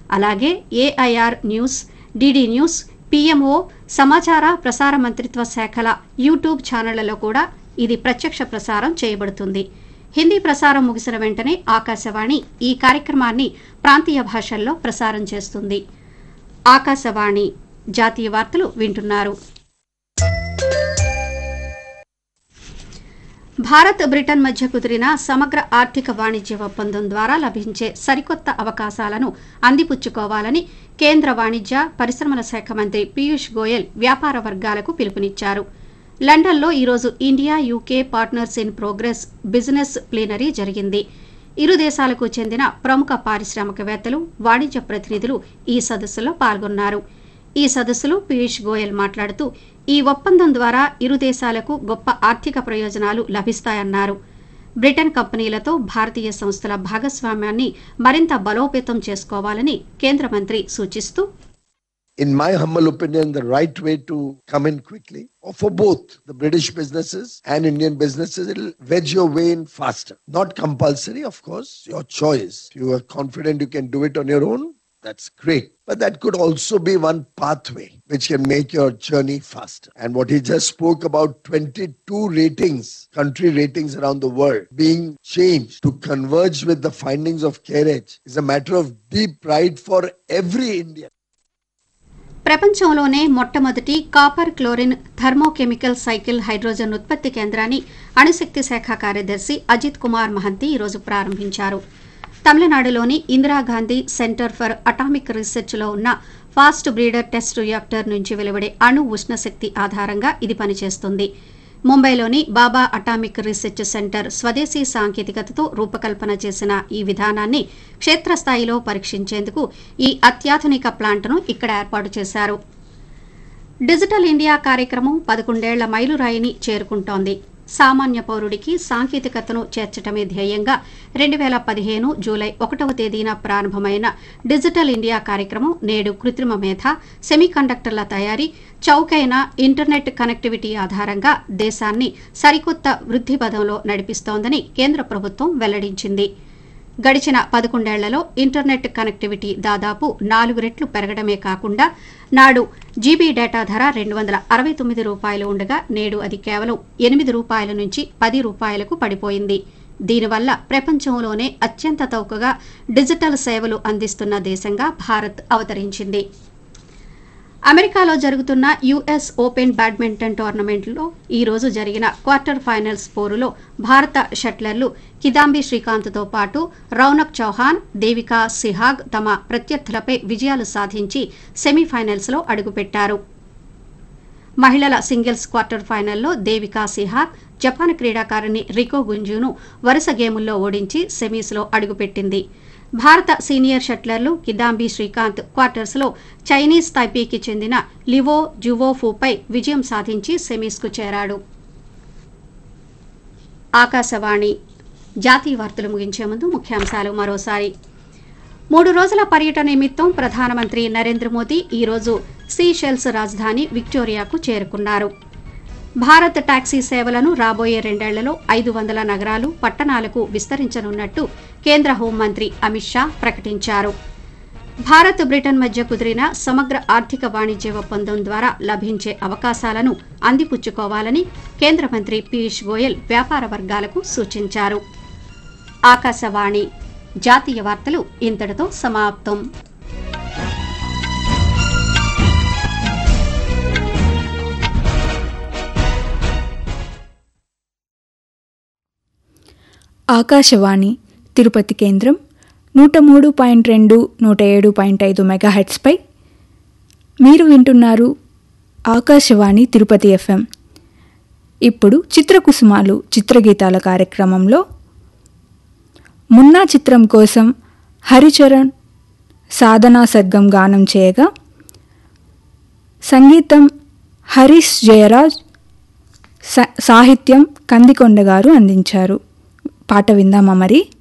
అలాగే AIR news DD news PMO సమాచార ప్రసార మంత్రిత్వ శాఖల యూట్యూబ్ ఛానళ్లలో కూడా ఇది ప్రత్యక్ష ప్రసారం చేయబడుతుంది హిందీ ప్రసారం ముగిసిన వెంటనే ఆకాశవాణి ఈ కార్యక్రమాన్ని ప్రాంతీయ భాషల్లో ప్రసారం చేస్తుంది ఆకాశవాణి జాతీయ వార్తలు వింటున్నారు భారత్ బ్రిటన్ మధ్య కుదిరిన సమగ్ర ఆర్థిక వాణిజ్య ఒప్పందం ద్వారా లభించే సరికొత్త అవకాశాలను అందిపుచ్చుకోవాలని కేంద్ర వాణిజ్య పరిశ్రమల శాఖ మంత్రి పీయూష్ గోయల్ వ్యాపార వర్గాలకు పిలుపునిచ్చారు లండన్లో ఈరోజు India UK partners in progress business plenary జరిగింది ఇరు దేశాలకు చెందిన ప్రముఖ పారిశ్రామికవేత్తలు వాణిజ్య ప్రతినిధులు ఈ సదస్సులో పాల్గొన్నారు ఈ సదస్సులో పీయూష్ గోయల్ మాట్లాడుతూ ఈ ఒప్పందం ద్వారా ఇరు దేశాలకు గొప్ప ఆర్థిక ప్రయోజనాలు లభిస్తాయన్నారు బ్రిటన్ కంపెనీలతో భారతీయ సంస్థల భాగస్వామ్యాన్ని మరింత బలోపేతం చేసుకోవాలని కేంద్ర మంత్రి సూచిస్తూ in my humble opinion, the right way to come in quickly, or for both the British businesses and Indian businesses, it'll wedge your way in faster. Not compulsory, of course, your choice. If you are confident you can do it on your own, that's great. But that could also be one pathway which can make your journey faster. And what he just spoke about 22 ratings, country ratings around the world being changed to converge with the findings of CAREG is a matter of deep pride for every Indian. ప్రపంచంలోనే మొట్టమొదటి copper chlorine thermochemical cycle hydrogen ఉత్పత్తి కేంద్రాన్ని అణుశక్తి శాఖ కార్యదర్శి అజిత్ కుమార్ మహంతి ఈరోజు ప్రారంభించారు తమిళనాడులోని Indira Gandhi centre for atomic రీసెర్చ్లో ఉన్న ఫాస్ట్ బ్రీడర్ టెస్ట్ రియాక్టర్ నుంచి వెలువడే అణు ఉష్ణశక్తి ఆధారంగా ఇది పనిచేస్తుంది ముంబైలోని బాబా అటామిక్ రీసెర్చ్ సెంటర్ స్వదేశీ సాంకేతికతతో రూపకల్పన చేసిన ఈ విధానాన్ని క్షేత్రస్థాయిలో పరీక్షించేందుకు ఈ అత్యాధునిక ప్లాంట్ను ఇక్కడ ఏర్పాటు చేశారు డిజిటల్ ఇండియా కార్యక్రమం పదకొండేళ్ల మైలురాయిని చేరుకుంటోంది సామాన్య పౌరుడికి సాంకేతికతను చేర్చటమే ధ్యేయంగా రెండు వేల పదిహేను జూలై ఒకటవ తేదీన ప్రారంభమైన డిజిటల్ ఇండియా కార్యక్రమం నేడు కృత్రిమ మేధ సెమీకండక్టర్ల తయారీ చౌకైన ఇంటర్నెట్ కనెక్టివిటీ ఆధారంగా దేశాన్ని సరికొత్త వృద్ధి పదంలో నడిపిస్తోందని కేంద్ర ప్రభుత్వం వెల్లడించింది గడిచిన పదకొండేళ్లలో ఇంటర్నెట్ కనెక్టివిటీ దాదాపు నాలుగు రెట్లు పెరగడమే కాకుండా నాడు జీబీ డేటా ధర రెండు వందల అరవై తొమ్మిది రూపాయలు ఉండగా నేడు అది కేవలం ఎనిమిది రూపాయల నుంచి పది రూపాయలకు పడిపోయింది దీనివల్ల ప్రపంచంలోనే అత్యంత చౌకగా డిజిటల్ సేవలు అందిస్తున్న దేశంగా భారత్ అవతరించింది అమెరికాలో జరుగుతున్న యుఎస్ ఓపెన్ బ్యాడ్మింటన్ టోర్నమెంట్లో ఈ రోజు జరిగిన క్వార్టర్ ఫైనల్స్ పోరులో భారత షట్లర్లు కిదాంబి శ్రీకాంత్తో పాటు రౌనక్ చౌహాన్ దేవికా సిహాగ్ తమ ప్రత్యర్థులపై విజయాలు సాధించి సెమీఫైనల్స్లో అడుగుపెట్టారు మహిళల సింగిల్స్ క్వార్టర్ ఫైనల్లో దేవికా సిహాగ్ జపాన్ క్రీడాకారిణి రికో గుంజును వరుస గేముల్లో ఓడించి సెమీస్లో అడుగుపెట్టింది భారత సీనియర్ షట్లర్లు కిదాంబి శ్రీకాంత్ క్వార్టర్స్లో చైనీస్ తైపీకి చెందిన లివో జువోఫూపై విజయం సాధించి సెమీస్కు చేరాడు ఆకాశవాణి జాతీయ వార్తలు ముగించే ముందు ముఖ్యాంశాలు మరోసారి మూడు రోజుల పర్యటన నిమిత్తం ప్రధానమంత్రి నరేంద్ర మోదీ ఈరోజు సీషెల్స్ రాజధాని విక్టోరియాకు చేరుకున్నారు భారత్ టాక్సీ సేవలను రాబోయే రెండేళ్లలో ఐదు వందల నగరాలు పట్టణాలకు విస్తరించనున్నట్టు కేంద్ర హోంమంత్రి అమిత్ షా ప్రకటించారు భారత్ బ్రిటన్ మధ్య కుదిరిన సమగ్ర ఆర్థిక వాణిజ్య ఒప్పందం ద్వారా లభించే అవకాశాలను అందిపుచ్చుకోవాలని కేంద్ర మంత్రి పీయూష్ గోయల్ వ్యాపార వర్గాలకు సూచించారు ఆకాశవాణి జాతీయ వార్తలు ఇంతటితో సమాప్తం ఆకాశవాణి తిరుపతి కేంద్రం నూట మూడు పాయింట్ రెండు నూట ఏడు పాయింట్ ఐదు మెగాహెట్స్పై మీరు వింటున్నారు ఆకాశవాణి తిరుపతి ఎఫ్ఎం ఇప్పుడు చిత్రకుసుమాలు చిత్రగీతాల కార్యక్రమంలో మున్నా చిత్రం కోసం హరిచరణ్ సాధనా సర్గం గానం చేయగా సంగీతం హరీష్ జయరాజ్ స సాహిత్యం కందికొండ గారు అందించారు పాట విందామా మరి